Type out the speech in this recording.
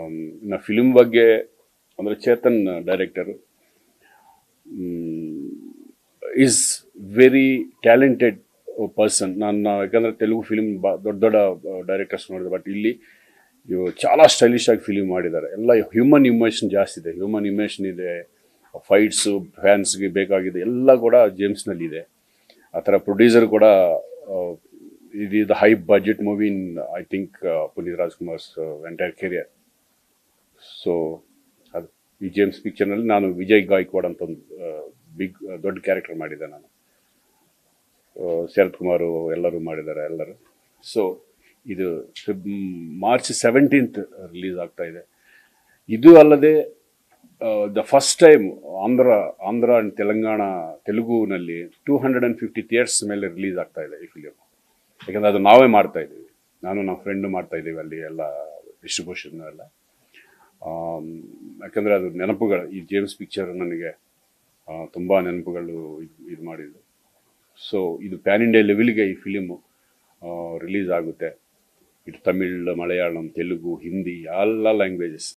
ಇನ್ನು ಫಿಲ್ಮ್ ಬಗ್ಗೆ ಅಂದರೆ Chetan director is very talented person ನಾನು ಯಾಕಂದರೆ ತೆಲುಗು ಫಿಲ್ಮ್ ಬಾ ದೊಡ್ಡ ದೊಡ್ಡ ಡೈರೆಕ್ಟರ್ಸ್ ನೋಡಿದೆ ಬಟ್ ಇಲ್ಲಿ ಇವು చాలా ಸ್ಟೈಲಿಶ್ ಆಗಿ ಫಿಲ್ಮ್ ಮಾಡಿದ್ದಾರೆ ಎಲ್ಲ ಹ್ಯೂಮನ್ ಇಮೋಷನ್ ಜಾಸ್ತಿ ಇದೆ ಹ್ಯೂಮನ್ ಇಮೋಷನ್ ಇದೆ ಫೈಟ್ಸು ಫ್ಯಾನ್ಸ್ಗೆ ಬೇಕಾಗಿದೆ ಎಲ್ಲ ಕೂಡ ಜೇಮ್ಸ್ನಲ್ಲಿ ಇದೆ ಆ ಥರ ಪ್ರೊಡ್ಯೂಸರ್ ಕೂಡ ಇದು ಇದು high budget movie in I think Puneeth Rajkumar's entire career so ಅದು ಈ ಜೇಮ್ಸ್ ಪಿಕ್ಚರ್ನಲ್ಲಿ ನಾನು ವಿಜಯ್ ಗಾಯಕ್ವಾಡ್ ಅಂತ ಒಂದು ಬಿಗ್ ದೊಡ್ಡ ಕ್ಯಾರೆಕ್ಟರ್ ಮಾಡಿದ್ದೆ ನಾನು ಆ, ಶರತ್ ಕುಮಾರು ಎಲ್ಲರೂ ಮಾಡಿದ್ದಾರೆ ಎಲ್ಲರೂ ಸೊ ಇದು ಫೆಬ್ ಮಾರ್ಚ್ ಸೆವೆಂಟೀನ್ತ್ ರಿಲೀಸ್ ಆಗ್ತಾ ಇದೆ ಇದು ಅಲ್ಲದೆ the first time Andhra Andhra and Telangana ತೆಲುಗುನಲ್ಲಿ two hundred and fifty theatres ಮೇಲೆ ರಿಲೀಸ್ ಆಗ್ತಾ ಇದೆ ಈ ಫಿಲಿಮ್ ಯಾಕಂದರೆ ಅದು ನಾವೇ ಮಾಡ್ತಾ ಇದ್ದೀವಿ ನಾನು ನಮ್ಮ ಫ್ರೆಂಡು ಮಾಡ್ತಾ ಇದ್ದೀವಿ ಅಲ್ಲಿ ಎಲ್ಲ ಡಿಸ್ಟ್ರಿಬ್ಯೂಷನ್ ಎಲ್ಲ ಆಮ್, ಯಾಕಂದರೆ ಅದು ನೆನಪುಗಳು ಈ ಜೇಮ್ಸ್ ಪಿಕ್ಚರ್ ನನಗೆ ತುಂಬ ನೆನಪುಗಳು ಇದು ಇದು ಮಾಡಿದ್ದು ಸೊ ಇದು ಪ್ಯಾನ್ ಇಂಡಿಯಾ ಲೆವೆಲ್ಗೆ ಈ ಫಿಲಿಮು ರಿಲೀಸ್ ಆಗುತ್ತೆ ಇದು ತಮಿಳ್ ಮಲಯಾಳಂ ತೆಲುಗು ಹಿಂದಿ ಎಲ್ಲ ಲ್ಯಾಂಗ್ವೇಜಸ್